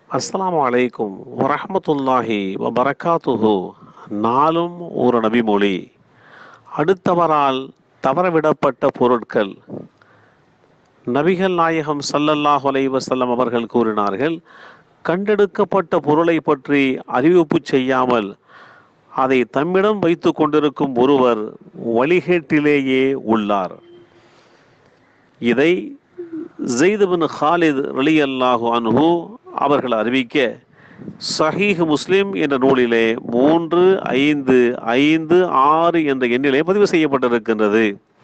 அஸ்ஸலாமு அலைக்கும் வரஹ்மத்துல்லாஹி வபரகாத்துஹு நாளும் ஒரு நபிமொழி அடுத்தவரால் தவறவிடப்பட்ட பொருட்கள் நபிகள் நாயகம் ஸல்லல்லாஹு அலைஹி வஸல்லம் அவர்கள் கூறினார்கள் கண்டெடுக்கப்பட்ட பொருளை பற்றி அறிவிப்பு செய்யாமல் அதை தம்மிடம் வைத்து கொண்டிருக்கும் ஒருவர் வழிகேட்டிலேயே உள்ளார் இதை ஜெயித் பின் ஹாலித் ரலியல்லாஹு அன்ஹு அவர்கள் அறிவிக்க சஹீஹ் முஸ்லிம் என்ற நூலிலே மூன்று ஐந்து ஐந்து ஆறு என்ற எண்ணிலே பதிவு செய்யப்பட்டிருக்கின்றது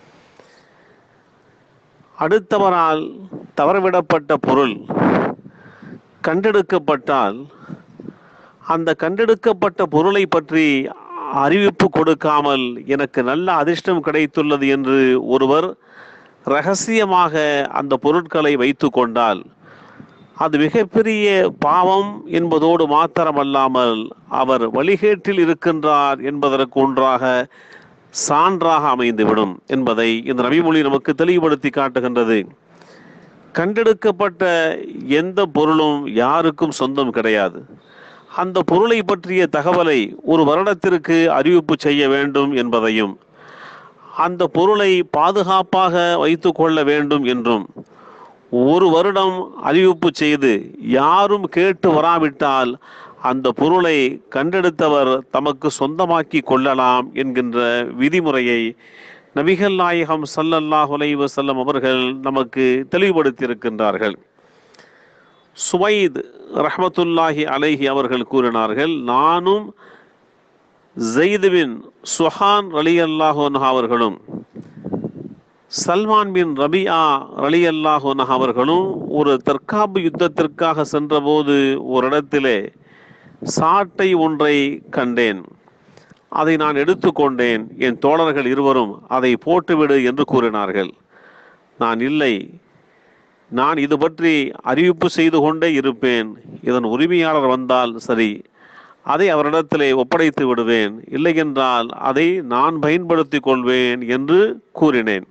அடுத்தவரால் தவறவிடப்பட்ட பொருள் கண்டெடுக்கப்பட்டால் அந்த கண்டெடுக்கப்பட்ட பொருளை பற்றி அறிவிப்பு கொடுக்காமல் எனக்கு நல்ல அதிர்ஷ்டம் கிடைத்துள்ளது என்று ஒருவர் ரகசியமாக அந்த பொருட்களை வைத்து கொண்டால் அது மிகப்பெரிய பாவம் என்பதோடு மாத்திரமல்லாமல் அவர் வழிகேட்டில் இருக்கின்றார் என்பதற்கு ஒன்றாக சான்றாக அமைந்துவிடும் என்பதை இந்த நபிமொழி நமக்கு தெளிவுபடுத்தி காட்டுகின்றது கண்டெடுக்கப்பட்ட எந்த பொருளும் யாருக்கும் சொந்தம் கிடையாது அந்த பொருளை பற்றிய தகவலை ஒரு வருடத்திற்கு அறிவிப்பு செய்ய வேண்டும் என்பதையும் அந்த பொருளை பாதுகாப்பாக வைத்து கொள்ள வேண்டும் என்றும் ஒரு வருடம் அறிவிப்பு செய்து யாரும் கேட்டு வராவிட்டால் அந்த பொருளை கண்டெடுத்தவர் தமக்கு சொந்தமாக்கி கொள்ளலாம் என்கின்ற விதிமுறையை நபிகள் நாயகம் சல்லல்லாஹ் வசல்லம் அவர்கள் நமக்கு தெளிவுபடுத்தி இருக்கின்றார்கள் சுவைத் ரஹமத்துல்லாஹி அலைஹி அவர்கள் கூறினார்கள் நானும் ஜெயிதுவின் சுஹான் ரலி அல்லாஹோன் அவர்களும் சல்மான் பின் ரபியா ரலி அல்லாஹோன் அவர்களும் ஒரு தற்காப்பு யுத்தத்திற்காக சென்றபோது ஒரு இடத்திலே சாட்டை ஒன்றை கண்டேன் அதை நான் எடுத்துக்கொண்டேன் என் தோழர்கள் இருவரும் அதை போட்டுவிடு என்று கூறினார்கள் நான் இல்லை நான் இது பற்றி அறிவிப்பு செய்து கொண்டே இருப்பேன் இதன் உரிமையாளர் வந்தால் சரி அதை அவரிடத்திலே ஒப்படைத்து விடுவேன் இல்லையென்றால் அதை நான் பயன்படுத்திக் கொள்வேன் என்று கூறினேன்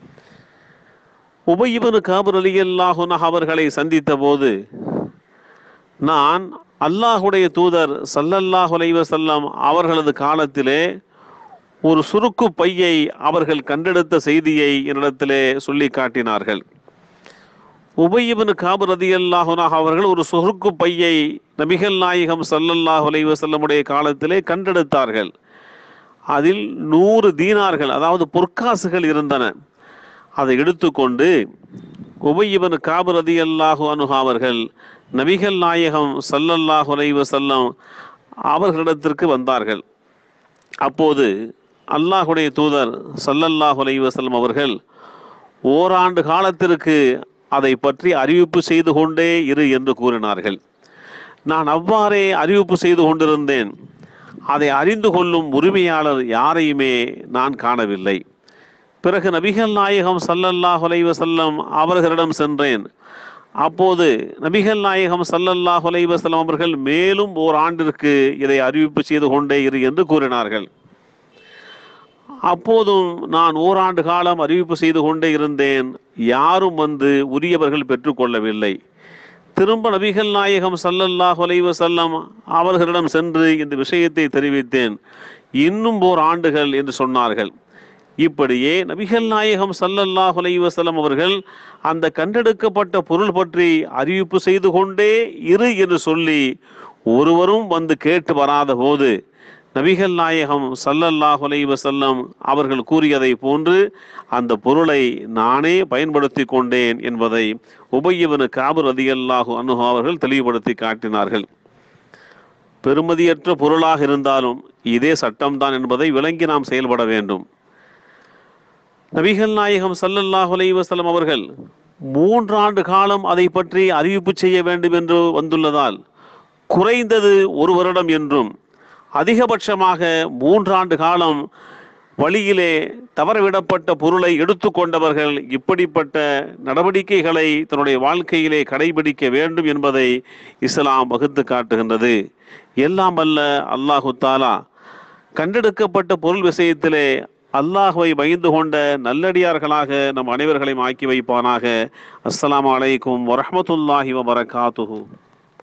உபயிபனு காபர் அலி அல்லாஹுனா அவர்களை சந்தித்த போது நான் அல்லாஹுடைய தூதர் சல்லல்லாஹு அலைவசல்லம் அவர்களது காலத்திலே ஒரு சுருக்கு பையை அவர்கள் கண்டெடுத்த செய்தியை என்னிடத்திலே சொல்லி காட்டினார்கள் உபயிபனு காபு ரதி அல்லாஹுனாக அவர்கள் ஒரு சுருக்கு பையை நபிகள் நாயகம் சல்லல்லாஹு அலைவசல்லமுடைய காலத்திலே கண்டெடுத்தார்கள் அதில் நூறு தீனார்கள் அதாவது பொற்காசுகள் இருந்தன அதை எடுத்துக்கொண்டு உபயிபன் காபு ரதி அல்லாஹு அனுஹா அவர்கள் நபிகள் நாயகம் சல்லல்லாஹு அலைவசல்லம் அவர்களிடத்திற்கு வந்தார்கள் அப்போது அல்லாஹுடைய தூதர் சல்லல்லாஹு அலைவசல்லம் அவர்கள் ஓராண்டு காலத்திற்கு அதை பற்றி அறிவிப்பு செய்து கொண்டே இரு என்று கூறினார்கள் நான் அவ்வாறே அறிவிப்பு செய்து கொண்டிருந்தேன் அதை அறிந்து கொள்ளும் உரிமையாளர் யாரையுமே நான் காணவில்லை பிறகு நபிகள் நாயகம் சல்லல்லாஹ் வசல்லம் அவர்களிடம் சென்றேன் அப்போது நபிகள் நாயகம் சல்லல்லாஹ் வசல்லம் அவர்கள் மேலும் ஓர் ஆண்டிற்கு இதை அறிவிப்பு செய்து கொண்டே இரு என்று கூறினார்கள் அப்போதும் நான் ஓராண்டு காலம் அறிவிப்பு செய்து கொண்டே இருந்தேன் யாரும் வந்து உரியவர்கள் பெற்றுக்கொள்ளவில்லை திரும்ப நபிகள் நாயகம் சல்லல்லாஹ் செல்லம் அவர்களிடம் சென்று இந்த விஷயத்தை தெரிவித்தேன் இன்னும் ஓர் ஆண்டுகள் என்று சொன்னார்கள் இப்படியே நபிகள் நாயகம் சல்லல்லாஹ் செல்லம் அவர்கள் அந்த கண்டெடுக்கப்பட்ட பொருள் பற்றி அறிவிப்பு செய்து கொண்டே இரு என்று சொல்லி ஒருவரும் வந்து கேட்டு வராத போது நபிகள் நாயகம் சல்லல்லாஹ் வசல்லம் அவர்கள் கூறியதை போன்று அந்த பொருளை நானே பயன்படுத்தி கொண்டேன் என்பதை உபயவனு காபு ரதியல்லாஹு அனுஹா அவர்கள் தெளிவுபடுத்தி காட்டினார்கள் பெருமதியற்ற பொருளாக இருந்தாலும் இதே சட்டம்தான் என்பதை விளங்கி நாம் செயல்பட வேண்டும் நபிகள் நாயகம் சல்லல்லாஹு வசல்லம் அவர்கள் மூன்றாண்டு காலம் அதை பற்றி அறிவிப்பு செய்ய வேண்டும் என்று வந்துள்ளதால் குறைந்தது ஒரு வருடம் என்றும் அதிகபட்சமாக மூன்றாண்டு காலம் வழியிலே தவறவிடப்பட்ட பொருளை எடுத்துக்கொண்டவர்கள் இப்படிப்பட்ட நடவடிக்கைகளை தன்னுடைய வாழ்க்கையிலே கடைபிடிக்க வேண்டும் என்பதை இஸ்லாம் வகுத்து காட்டுகின்றது எல்லாம் அல்ல அல்லாஹு தாலா கண்டெடுக்கப்பட்ட பொருள் விஷயத்திலே அல்லாஹுவை பயந்து கொண்ட நல்லடியார்களாக நம் அனைவர்களையும் ஆக்கி வைப்பானாக அஸ்ஸலாமு அலைக்கும் வரஹ்மத்துல்லாஹி வபரகாத்துஹு